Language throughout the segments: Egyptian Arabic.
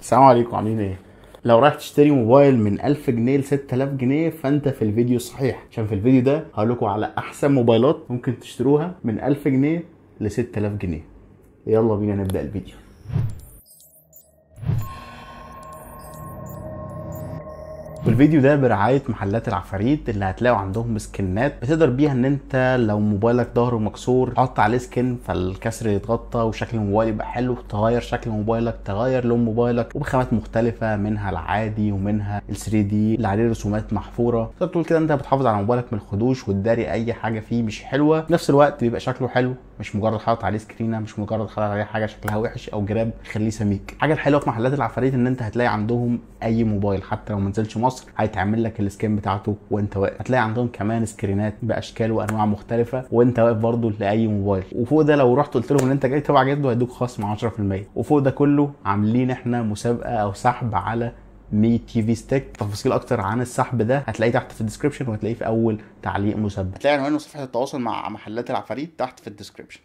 السلام عليكم عاملين ايه؟ لو رايح تشتري موبايل من 1000 جنيه ل 6000 جنيه فانت في الفيديو الصحيح عشان في الفيديو ده هقول لكم على احسن موبايلات ممكن تشتروها من 1000 جنيه ل 6000 جنيه يلا بينا نبدا الفيديو والفيديو ده برعاية محلات العفاريت اللي هتلاقوا عندهم سكنات بتقدر بيها ان انت لو موبايلك ظهره مكسور تحط عليه سكن فالكسر يتغطى وشكل الموبايل يبقى حلو تغير شكل موبايلك تغير لون موبايلك وبخامات مختلفة منها العادي ومنها ال 3 دي اللي عليه رسومات محفورة تقدر تقول كده انت بتحافظ على موبايلك من الخدوش وتداري اي حاجة فيه مش حلوة في نفس الوقت بيبقى شكله حلو مش مجرد حاطط عليه سكرينه مش مجرد حاطط عليه حاجه شكلها وحش او جراب يخليه سميك الحاجه الحلوه في محلات العفاريت ان انت هتلاقي عندهم اي موبايل حتى لو ما نزلش مصر هيتعمل لك السكين بتاعته وانت واقف هتلاقي عندهم كمان سكرينات باشكال وانواع مختلفه وانت واقف برضه لاي موبايل وفوق ده لو رحت قلت لهم ان انت جاي تبع جده هيدوك خصم 10% وفوق ده كله عاملين احنا مسابقه او سحب على 100 تي في ستيك تفاصيل اكتر عن السحب ده هتلاقيه تحت في الديسكربشن وهتلاقيه في اول تعليق مثبت هتلاقي عنوان وصفحه التواصل مع محلات العفاريت تحت في الديسكربشن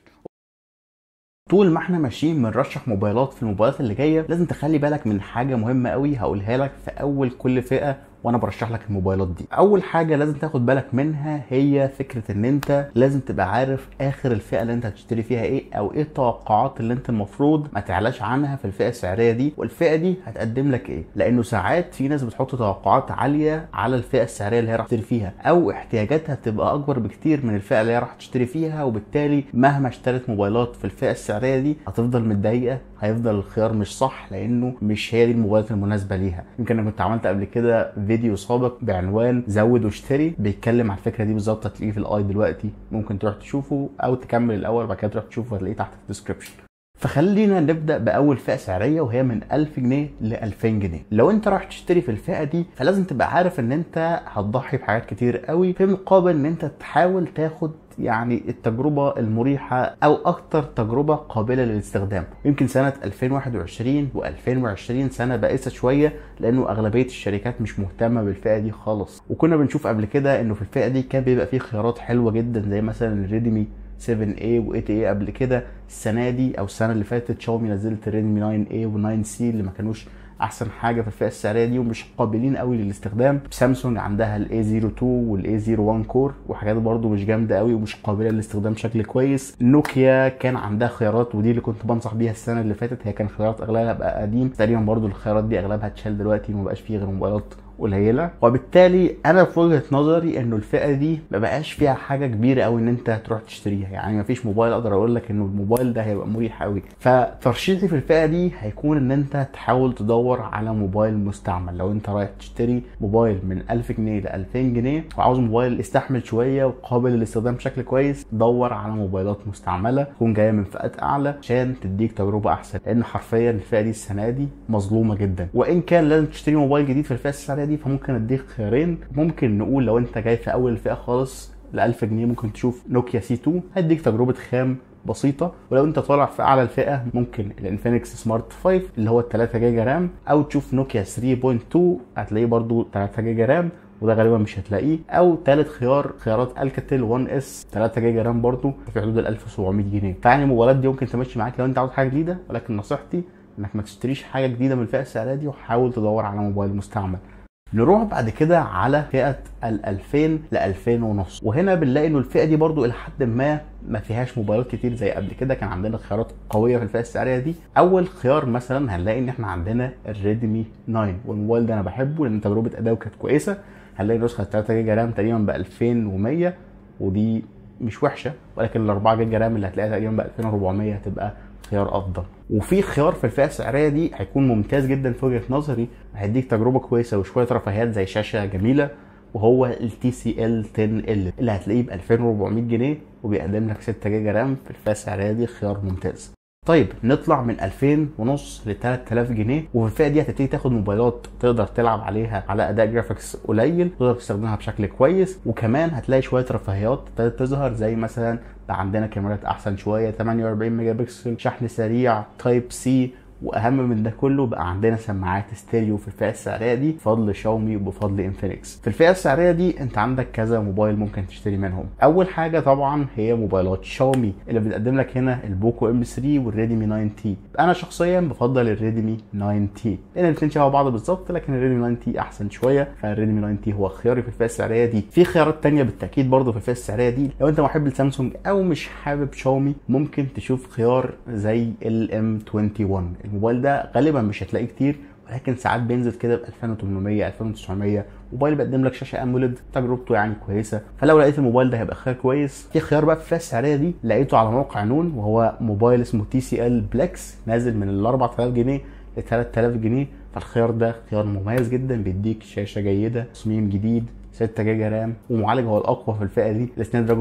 طول ما احنا ماشيين بنرشح موبايلات في الموبايلات اللي جايه لازم تخلي بالك من حاجه مهمه قوي هقولها لك في اول كل فئه وانا برشح لك الموبايلات دي اول حاجه لازم تاخد بالك منها هي فكره ان انت لازم تبقى عارف اخر الفئه اللي انت هتشتري فيها ايه او ايه التوقعات اللي انت المفروض ما تعلاش عنها في الفئه السعريه دي والفئه دي هتقدم لك ايه لانه ساعات في ناس بتحط توقعات عاليه على الفئه السعريه اللي هي راح تشتري فيها او احتياجاتها بتبقى اكبر بكتير من الفئه اللي هي راح تشتري فيها وبالتالي مهما اشترت موبايلات في الفئه السعريه دي هتفضل متضايقه هيفضل الخيار مش صح لانه مش هي دي الموبايلات المناسبه ليها يمكن انا كنت عملت قبل كده فيديو سابق بعنوان زود واشتري بيتكلم على الفكره دي بالظبط هتلاقيه في الاي دلوقتي ممكن تروح تشوفه او تكمل الاول بعد كده تروح تشوفه هتلاقيه تحت في الديسكربشن فخلينا نبدا باول فئه سعريه وهي من 1000 جنيه ل 2000 جنيه لو انت رايح تشتري في الفئه دي فلازم تبقى عارف ان انت هتضحي بحاجات كتير قوي في مقابل ان انت تحاول تاخد يعني التجربة المريحة أو أكتر تجربة قابلة للاستخدام يمكن سنة 2021 و2020 سنة بائسة شوية لأنه أغلبية الشركات مش مهتمة بالفئة دي خالص وكنا بنشوف قبل كده إنه في الفئة دي كان بيبقى فيه خيارات حلوة جدا زي مثلا الريدمي 7A و 8A قبل كده السنة دي أو السنة اللي فاتت شاومي نزلت الريدمي 9A و 9C اللي ما كانوش احسن حاجه في الفئه السعريه دي ومش قابلين قوي للاستخدام سامسونج عندها الاي 02 والاي 01 كور وحاجات برضو مش جامده قوي ومش قابله للاستخدام بشكل كويس نوكيا كان عندها خيارات ودي اللي كنت بنصح بيها السنه اللي فاتت هي كان خيارات اغلبها بقى قديم تقريبا برضو الخيارات دي اغلبها اتشال دلوقتي ما بقاش فيه غير موبايلات قليله وبالتالي انا في وجهه نظري انه الفئه دي ما بقاش فيها حاجه كبيره قوي ان انت تروح تشتريها يعني ما فيش موبايل اقدر اقول لك انه الموبايل ده هيبقى مريح قوي فترشيحي في الفئه دي هيكون ان انت تحاول تدور على موبايل مستعمل لو انت رايح تشتري موبايل من 1000 جنيه ل 2000 جنيه وعاوز موبايل يستحمل شويه وقابل للاستخدام بشكل كويس دور على موبايلات مستعمله تكون جايه من فئات اعلى عشان تديك تجربه احسن لان حرفيا الفئه دي السنه دي مظلومه جدا وان كان لازم تشتري موبايل جديد في الفئه السعريه دي فممكن اديك خيارين ممكن نقول لو انت جاي في اول الفئه خالص ل 1000 جنيه ممكن تشوف نوكيا سي 2 هيديك تجربه خام بسيطه ولو انت طالع في اعلى الفئه ممكن الانفينكس سمارت 5 اللي هو 3 جيجا رام او تشوف نوكيا 3.2 هتلاقيه برضو 3 جيجا رام وده غالبا مش هتلاقيه او ثالث خيار خيارات الكاتيل 1 اس 3 جيجا رام برضو في حدود ال 1700 جنيه فيعني الموبايلات دي ممكن تمشي معاك لو انت عاوز حاجه جديده ولكن نصيحتي انك ما تشتريش حاجه جديده من الفئه السعريه دي وحاول تدور على موبايل مستعمل نروح بعد كده على فئه ال 2000 ل 2000 ونص وهنا بنلاقي انه الفئه دي برضو الى حد ما ما فيهاش موبايلات كتير زي قبل كده كان عندنا خيارات قويه في الفئه السعريه دي اول خيار مثلا هنلاقي ان احنا عندنا الريدمي 9 والموبايل ده انا بحبه لان تجربه اداؤه كانت كويسه هنلاقي نسخه 3 جيجا رام تقريبا ب 2100 ودي مش وحشه ولكن ال 4 جيجا رام اللي هتلاقيها تقريبا ب 2400 هتبقى خيار افضل وفي خيار في الفئه السعريه دي هيكون ممتاز جدا في وجهه نظري هيديك تجربه كويسه وشويه رفاهيات زي شاشه جميله وهو التي سي ال 10 ال اللي هتلاقيه ب 2400 جنيه وبيقدم لك 6 جيجا رام في الفئه السعريه دي خيار ممتاز طيب نطلع من 2000 ونص ل 3000 جنيه وفي الفئه دي هتبتدي تاخد موبايلات تقدر تلعب عليها على اداء جرافيكس قليل تقدر تستخدمها بشكل كويس وكمان هتلاقي شويه رفاهيات ابتدت تظهر زي مثلا بقى عندنا كاميرات احسن شويه 48 ميجا بكسل شحن سريع تايب سي واهم من ده كله بقى عندنا سماعات ستيريو في الفئه السعريه دي بفضل شاومي وبفضل انفينكس في الفئه السعريه دي انت عندك كذا موبايل ممكن تشتري منهم اول حاجه طبعا هي موبايلات شاومي اللي بتقدم لك هنا البوكو ام 3 والريدمي 9 تي انا شخصيا بفضل الريدمي 9 تي لان الاثنين شبه بعض بالظبط لكن الريدمي 9 تي احسن شويه فالريدمي 9 تي هو خياري في الفئه السعريه دي في خيارات تانية بالتاكيد برضه في الفئه السعريه دي لو انت محب لسامسونج او مش حابب شاومي ممكن تشوف خيار زي الام 21 الموبايل ده غالبا مش هتلاقيه كتير ولكن ساعات بينزل كده ب 2800 2900 موبايل بيقدم لك شاشه اموليد تجربته يعني كويسه فلو لقيت الموبايل ده هيبقى خيار كويس في خيار بقى في الفئه السعريه دي لقيته على موقع نون وهو موبايل اسمه تي سي ال بلكس نازل من ال 4000 جنيه ل 3000 جنيه فالخيار ده خيار مميز جدا بيديك شاشه جيده تصميم جديد 6 جيجا رام ومعالج هو الاقوى في الفئه دي السناب دراجون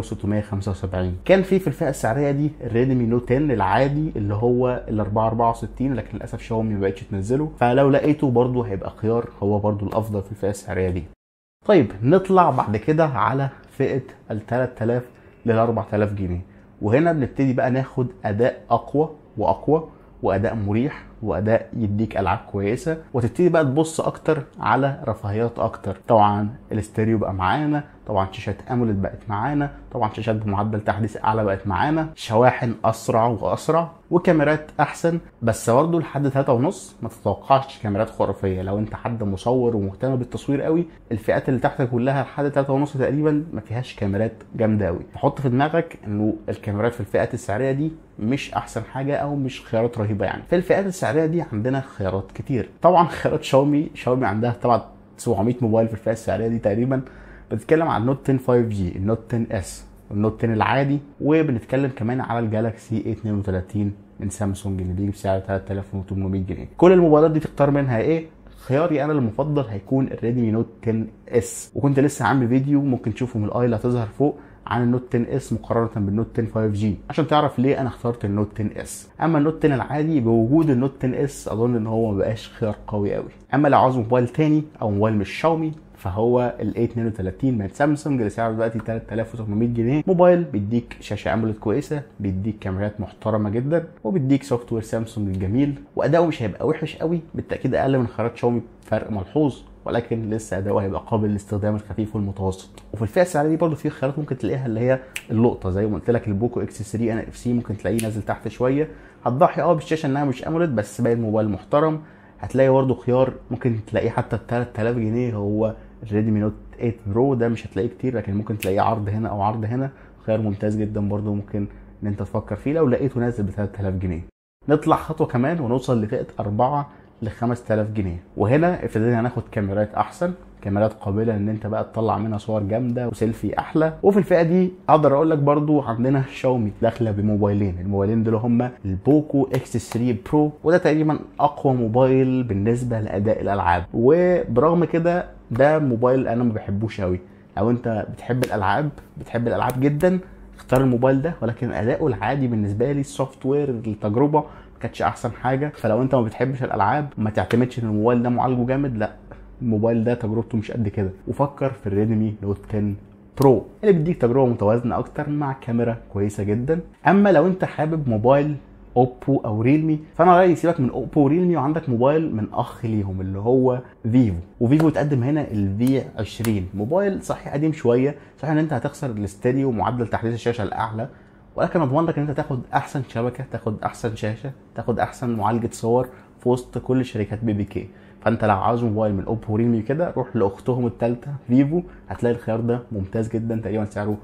675 كان في في الفئه السعريه دي الريدمي نوت 10 العادي اللي هو ال 464 لكن للاسف شاومي ما بقتش تنزله فلو لقيته برضه هيبقى خيار هو برضه الافضل في الفئه السعريه دي طيب نطلع بعد كده على فئه ال 3000 لل 4000 جنيه وهنا بنبتدي بقى ناخد اداء اقوى واقوى واداء مريح واداء يديك العاب كويسه وتبتدي بقى تبص اكتر على رفاهيات اكتر طبعا الاستيريو بقى معانا طبعا شاشات اموليد بقت معانا طبعا شاشات بمعدل تحديث اعلى بقت معانا شواحن اسرع واسرع وكاميرات احسن بس برضه لحد 3 ونص ما تتوقعش كاميرات خرافيه لو انت حد مصور ومهتم بالتصوير قوي الفئات اللي تحت كلها لحد 3 ونص تقريبا ما فيهاش كاميرات جامده قوي فحط في دماغك انه الكاميرات في الفئات السعريه دي مش احسن حاجه او مش خيارات رهيبه يعني في الفئات السعريه دي عندنا خيارات كتير طبعا خيارات شاومي شاومي عندها طبعا 700 موبايل في الفئه السعريه دي تقريبا بتتكلم عن النوت 10 5 جي النوت 10 اس والنوت 10 العادي وبنتكلم كمان على الجالاكسي A 32 من سامسونج اللي بيجي بسعر 3800 جنيه كل الموبايلات دي تختار منها ايه خياري انا المفضل هيكون الريدمي نوت 10 اس وكنت لسه عامل فيديو ممكن تشوفه من الاي اللي هتظهر فوق عن النوت 10 اس مقارنه بالنوت 10 5 جي عشان تعرف ليه انا اخترت النوت 10 اس اما النوت 10 العادي بوجود النوت 10 اس اظن ان هو ما بقاش خيار قوي قوي اما لو عاوز موبايل تاني او موبايل مش شاومي فهو ال A32 من سامسونج اللي سعره دلوقتي 3800 جنيه موبايل بيديك شاشه اموليد كويسه بيديك كاميرات محترمه جدا وبيديك سوفت وير سامسونج الجميل واداؤه مش هيبقى وحش قوي بالتاكيد اقل من خيارات شاومي فرق ملحوظ ولكن لسه اداؤه هيبقى قابل للاستخدام الخفيف والمتوسط وفي الفئه السعريه دي برضه في خيارات ممكن تلاقيها اللي هي اللقطه زي ما قلت لك البوكو اكس 3 ان اف سي ممكن تلاقيه نازل تحت شويه هتضحي اه بالشاشه انها مش اموليد بس باين موبايل محترم هتلاقي برضه خيار ممكن تلاقيه حتى ب 3000 جنيه هو الريدمي نوت 8 برو ده مش هتلاقيه كتير لكن ممكن تلاقيه عرض هنا او عرض هنا خيار ممتاز جدا برضه ممكن ان انت تفكر فيه لو لقيته نازل ب 3000 جنيه نطلع خطوه كمان ونوصل لفئه 4 ل 5000 جنيه وهنا ابتدينا هناخد كاميرات احسن كاميرات قابله ان انت بقى تطلع منها صور جامده وسيلفي احلى وفي الفئه دي اقدر اقول لك برضو عندنا شاومي داخله بموبايلين الموبايلين دول هما البوكو اكس 3 برو وده تقريبا اقوى موبايل بالنسبه لاداء الالعاب وبرغم كده ده موبايل انا ما بحبوش قوي لو انت بتحب الالعاب بتحب الالعاب جدا اختار الموبايل ده ولكن اداؤه العادي بالنسبه لي السوفت وير التجربه ما كانتش احسن حاجه فلو انت ما بتحبش الالعاب ما تعتمدش ان الموبايل ده معالجه جامد لا الموبايل ده تجربته مش قد كده وفكر في الريدمي نوت 10 برو اللي بيديك تجربه متوازنه اكتر مع كاميرا كويسه جدا اما لو انت حابب موبايل اوبو او ريلمي فانا رايي سيبك من اوبو وريلمي وعندك موبايل من اخ ليهم اللي هو فيفو وفيفو تقدم هنا الفي 20 موبايل صحيح قديم شويه صحيح ان انت هتخسر الاستديو ومعدل تحديث الشاشه الاعلى ولكن اضمن لك ان انت تاخد احسن شبكه تاخد احسن شاشه تاخد احسن معالجه صور في وسط كل شركات بي بي كي فانت لو عاوز موبايل من اوبو وريلمي كده روح لاختهم الثالثه فيفو هتلاقي الخيار ده ممتاز جدا تقريبا سعره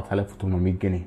4800 جنيه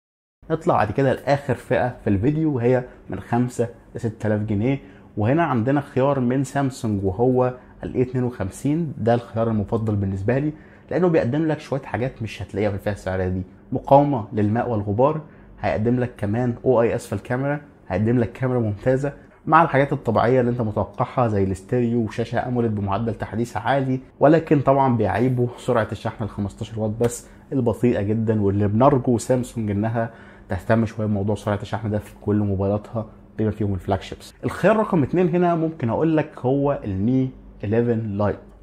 نطلع بعد كده لاخر فئه في الفيديو وهي من 5 ل 6000 جنيه وهنا عندنا خيار من سامسونج وهو ال A52 ده الخيار المفضل بالنسبه لي لانه بيقدم لك شويه حاجات مش هتلاقيها في الفئه السعريه دي مقاومه للماء والغبار هيقدم لك كمان او اي اس في الكاميرا هيقدم لك كاميرا ممتازه مع الحاجات الطبيعيه اللي انت متوقعها زي الاستيريو وشاشه اموليد بمعدل تحديث عالي ولكن طبعا بيعيبوا سرعه الشحن ال 15 واط بس البطيئه جدا واللي بنرجو سامسونج انها تهتم شويه بموضوع سرعه الشحن ده في كل موبايلاتها بما فيهم الفلاج شيبس الخيار رقم اتنين هنا ممكن اقول لك هو المي 11 لايت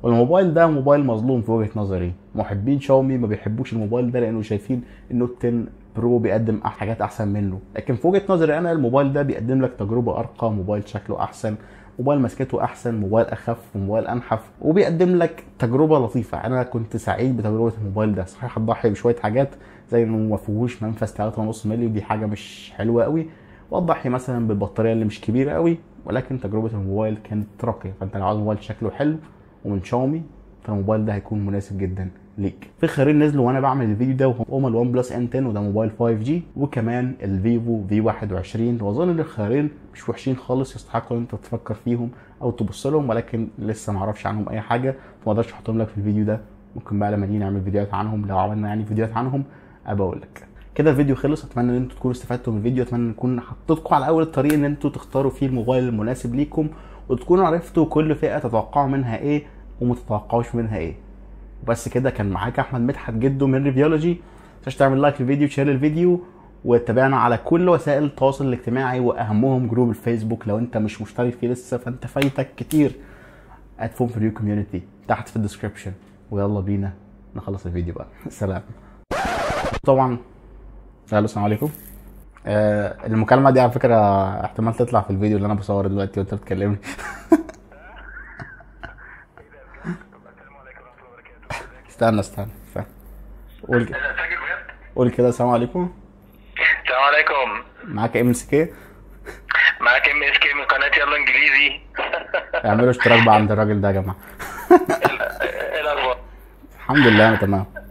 والموبايل ده موبايل مظلوم في وجهه نظري محبين شاومي ما بيحبوش الموبايل ده لانه شايفين النوت 10 برو بيقدم أح- حاجات احسن منه لكن في وجهه نظري انا الموبايل ده بيقدم لك تجربه ارقى موبايل شكله احسن موبايل مسكته احسن موبايل اخف وموبايل انحف وبيقدم لك تجربه لطيفه انا كنت سعيد بتجربه الموبايل ده صحيح هتضحي بشويه حاجات زي انه ما فيهوش منفذ 3.5 مللي ودي حاجه مش حلوه قوي وتضحي مثلا بالبطاريه اللي مش كبيره قوي ولكن تجربه الموبايل كانت راقيه فانت لو عاوز موبايل شكله حلو ومن شاومي فالموبايل ده هيكون مناسب جدا ليك في خيارين نزلوا وانا بعمل الفيديو ده وهما الون بلس ان 10 وده موبايل 5 جي وكمان الفيفو في 21 واظن ان الخيارين مش وحشين خالص يستحقوا ان انت تفكر فيهم او تبص لهم ولكن لسه ما اعرفش عنهم اي حاجه فما اقدرش احطهم لك في الفيديو ده ممكن بقى لما نيجي نعمل فيديوهات عنهم لو عملنا يعني فيديوهات عنهم ابقى اقول لك كده الفيديو خلص اتمنى ان انتوا تكونوا استفدتوا من الفيديو اتمنى نكون حطيتكم على اول الطريق ان انتوا تختاروا فيه الموبايل المناسب ليكم وتكونوا عرفتوا كل فئه تتوقعوا منها ايه وما تتوقعوش منها ايه وبس كده كان معاك احمد مدحت جدو من ريفيولوجي متنساش تعمل لايك للفيديو وتشير الفيديو وتابعنا على كل وسائل التواصل الاجتماعي واهمهم جروب الفيسبوك لو انت مش مشترك فيه لسه فانت فايتك كتير at فون فور يو كوميونتي تحت في الديسكربشن ويلا بينا نخلص الفيديو بقى سلام طبعا الو السلام عليكم آه المكالمه دي على فكره احتمال تطلع في الفيديو اللي انا بصوره دلوقتي وانت بتكلمني استنى استنى استنى قول كده فاكر بجد؟ قول كده السلام عليكم السلام عليكم معاك ام اس كي معاك ام اس كي من قناه يلا انجليزي اعملوا اشتراك بقى عند الراجل ده يا جماعه ايه الاخبار؟ الحمد لله انا تمام